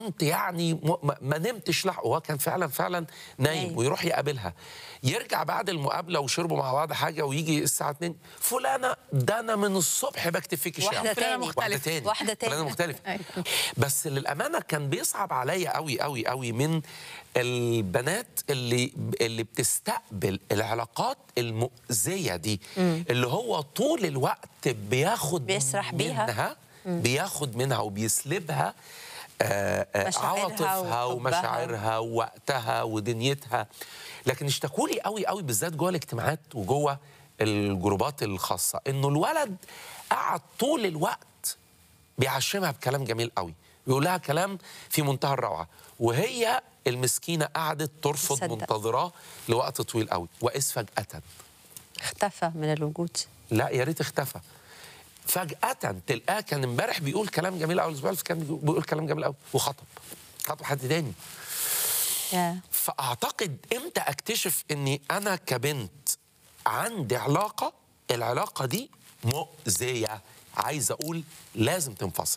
كنت يعني م- ما- ما نمتش لا هو كان فعلا فعلا نايم نايم. ويروح يقابلها يرجع بعد المقابله وشربوا مع بعض حاجه ويجي الساعه 2 فلانه ده انا من الصبح بكتب فيك الشعر واحدة فلانة تاني مختلفة. واحده تاني واحدة تاني. فلانه مختلفه أيوة. بس للامانه كان بيصعب عليا قوي قوي قوي من البنات اللي اللي بتستقبل العلاقات المؤذيه دي اللي هو طول الوقت بياخد بيسرح بيها. منها بياخد منها وبيسلبها آه، آه، مشاعرها عواطفها وحبها. ومشاعرها ووقتها ودنيتها لكن اشتكوا لي قوي قوي بالذات جوه الاجتماعات وجوه الجروبات الخاصه انه الولد قعد طول الوقت بيعشمها بكلام جميل قوي بيقول لها كلام في منتهى الروعه وهي المسكينه قعدت ترفض تصدق. منتظراه لوقت طويل قوي واذ فجاه اختفى من الوجود لا يا ريت اختفى فجأة تلقاه كان امبارح بيقول كلام جميل قوي الاسبوع اللي فات كان بيقول كلام جميل قوي وخطب خطب حد تاني يا فاعتقد امتى اكتشف اني انا كبنت عندي علاقه العلاقه دي مؤذيه عايز اقول لازم تنفصل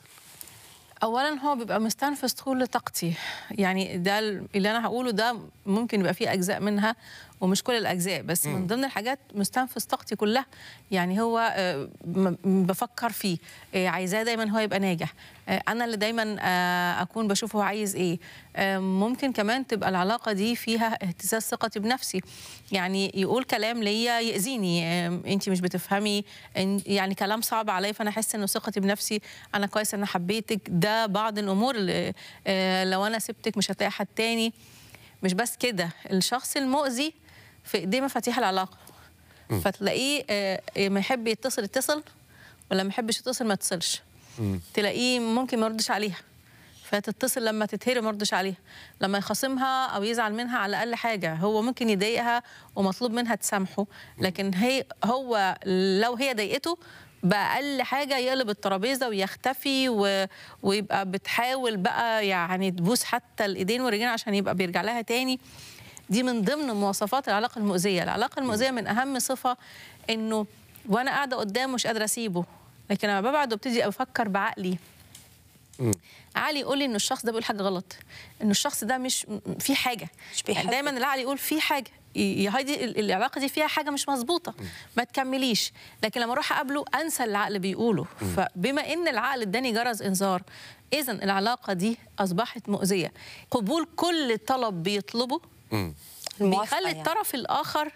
اولا هو بيبقى مستنفذ كل طاقتي يعني ده اللي انا هقوله ده ممكن يبقى فيه اجزاء منها ومش كل الاجزاء بس من ضمن الحاجات مستنفذ طاقتي كلها يعني هو آه، م- م- بفكر فيه آه، عايزاه دايما هو يبقى ناجح آه، انا اللي دايما آه، اكون بشوف هو عايز ايه آه، ممكن كمان تبقى العلاقه دي فيها اهتزاز ثقتي بنفسي يعني يقول كلام ليا ياذيني انت مش بتفهمي إن- يعني كلام صعب عليا فانا احس انه ثقتي بنفسي انا كويس انا حبيتك ده بعض الامور اللي آه، لو انا سبتك مش هتلاقي حد تاني مش بس كده الشخص المؤذي في ايديه مفاتيح العلاقه فتلاقيه آه، ما يحب يتصل يتصل ولا ما يحبش يتصل ما يتصلش تلاقيه ممكن ما يردش عليها فتتصل لما تتهري ما يردش عليها لما يخاصمها او يزعل منها على اقل حاجه هو ممكن يضايقها ومطلوب منها تسامحه لكن هي هو لو هي ضايقته بأقل حاجة يقلب الترابيزة ويختفي و... ويبقى بتحاول بقى يعني تبوس حتى الإيدين والرجلين عشان يبقى بيرجع لها تاني دي من ضمن مواصفات العلاقة المؤذية العلاقة المؤذية من أهم صفة إنه وأنا قاعدة قدامه مش قادرة أسيبه لكن لما ببعد وابتدي أفكر بعقلي عقلي يقول لي إنه الشخص ده بيقول حاجة غلط إنه الشخص ده مش م- في حاجة مش بيحبك. يعني دايما العقل يقول في حاجة يا هايدي ال- العلاقة دي فيها حاجة مش مظبوطة ما تكمليش لكن لما أروح أقابله أنسى اللي العقل بيقوله فبما إن العقل اداني جرس إنذار إذا العلاقة دي أصبحت مؤذية قبول كل طلب بيطلبه الموافقة بيخلي يعني. الطرف الاخر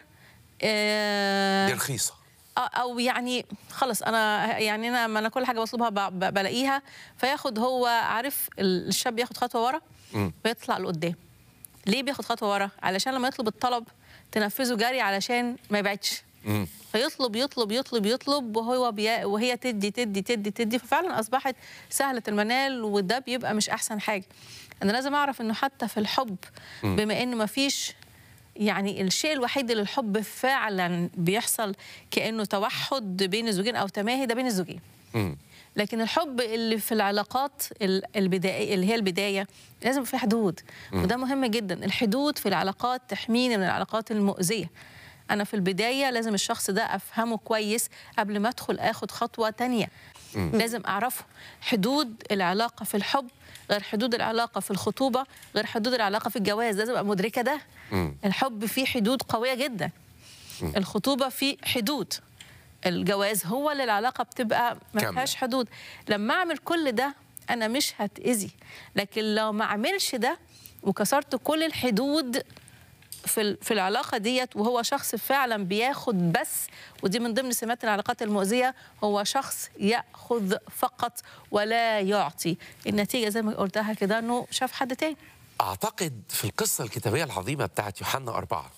آه، دي رخيصه آه، او يعني خلص انا يعني انا ما انا كل حاجه بطلبها ب- ب- بلاقيها فياخد هو عارف ال- الشاب بياخد خطوه ورا ويطلع لقدام ليه بياخد خطوه ورا علشان لما يطلب الطلب تنفذه جري علشان ما يبعدش فيطلب يطلب يطلب يطلب وهو بي... وهي تدي تدي تدي تدي ففعلا اصبحت سهله المنال وده بيبقى مش احسن حاجه انا لازم اعرف انه حتى في الحب بما انه ما فيش يعني الشيء الوحيد اللي الحب فعلا بيحصل كانه توحد بين الزوجين او تماهي ده بين الزوجين لكن الحب اللي في العلاقات ال- البدائيه اللي هي البدايه لازم في حدود وده مهم جدا الحدود في العلاقات تحميني من العلاقات المؤذيه انا في البدايه لازم الشخص ده افهمه كويس قبل ما ادخل اخد خطوه تانية لازم اعرفه حدود العلاقه في الحب غير حدود العلاقه في الخطوبه غير حدود العلاقه في الجواز لازم ابقى مدركه ده الحب فيه حدود قويه جدا الخطوبه فيه حدود الجواز هو اللي العلاقه بتبقى ما كاملة. فيهاش حدود لما اعمل كل ده انا مش هتاذي لكن لو ما اعملش ده وكسرت كل الحدود في ال- في العلاقه ديت وهو شخص فعلا بياخد بس ودي من ضمن سمات العلاقات المؤذيه هو شخص ياخذ فقط ولا يعطي النتيجه زي ما قلتها كده انه شاف حد تاني اعتقد في القصه الكتابيه العظيمه بتاعت يوحنا أربعة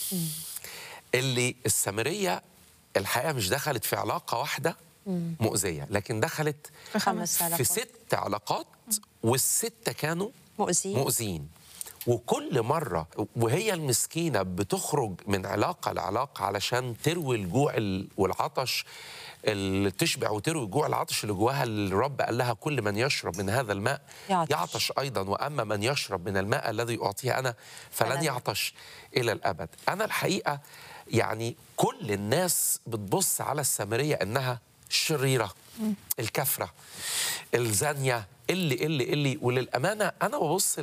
اللي السامريه الحقيقه مش دخلت في علاقه واحده مؤذيه لكن دخلت في خمس في علاقات ست علاقات والسته كانوا مؤذيين مؤذيين وكل مرة وهي المسكينة بتخرج من علاقة لعلاقة علشان تروي الجوع ال- والعطش اللي تشبع وتروي الجوع العطش اللي جواها اللي الرب قال لها كل من يشرب من هذا الماء يعطش. يعطش أيضا وأما من يشرب من الماء الذي أعطيه أنا فلن فلن. يعطش إلى الأبد أنا الحقيقة يعني كل الناس بتبص على السامرية إنها الشريره الكفره الزانيه اللي اللي اللي وللامانه انا ببص